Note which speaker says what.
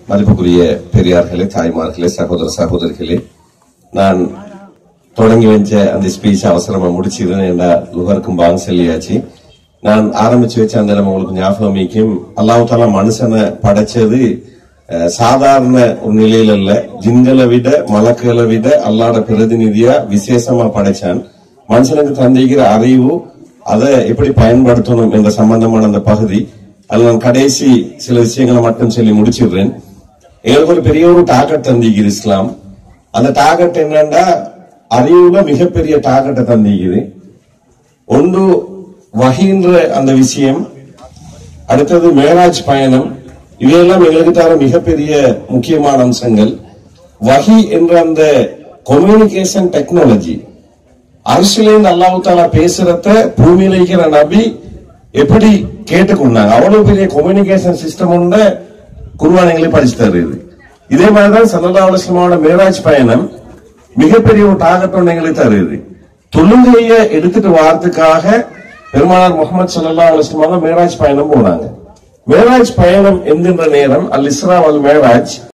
Speaker 1: மதிப்புக்குரிய பெரியார்களே தாய்மார்களே சகோதர சகோதரிகளே நான் தொடங்கி வச்ச அந்த ஸ்பீச் அவசரமா முடிச்சிருந்தேன் என்ற லுகருக்கும் பாங்க சொல்லியாச்சு நான் ஆரம்பிச்சு வச்ச அந்த நம்ம உங்களுக்கு ஞாபகம் வைக்கும் அல்லாஹ் தாலா மனுஷனை படைச்சது அஹ், சாதாரண ஒரு நிலையில இல்ல ஜின்களை விட மலக்குகளை விட அல்லாட பிரதிநிதியா விசேஷமா படைச்சான் மனுஷனுக்கு தந்திக்கிற அறிவு அதை எப்படி பயன்படுத்தணும் என்ற சம்பந்தமான அந்த பகுதி அதுல நான் கடைசி சில விஷயங்களை மட்டும் சொல்லி முடிச்சிடுறேன் எங்களுக்கு ஒரு பெரிய ஒரு டார்கெட் தந்திக்குது இஸ்லாம் அந்த டார்கெட் என்னன்னா அறிவுல மிகப்பெரிய டார்கெட்டை தந்திக்குது ஒன்று வகின்ற அந்த விஷயம் அடுத்தது மேராஜ் பயணம் இவையெல்லாம் எங்களுக்கு தர மிகப்பெரிய முக்கியமான அம்சங்கள் வகி என்ற அந்த கம்யூனிகேஷன் டெக்னாலஜி அரசியலேருந்து அல்லாஹ் தாலா பேசுறத பூமியில இருக்கிற நபி எப்படி கேட்டுக்கொண்டாங்க அவ்வளவு பெரிய கம்யூனிகேஷன் சிஸ்டம் உண்ட குருவான் எங்களுக்கு படிச்சு தருது இதே மாதிரிதான் சல்லா அலுவலமோட மேராஜ் பயணம் மிகப்பெரிய ஒரு டார்கெட் ஒன்று எங்களுக்கு தருது தொழுகைய எடுத்துட்டு வாரத்துக்காக பெருமானார் முகமது சல்லா அலுவலமாக மேராஜ் பயணம் போனாங்க மேராஜ் பயணம் என்கின்ற நேரம் அல் இஸ்ரா அல் மேராஜ்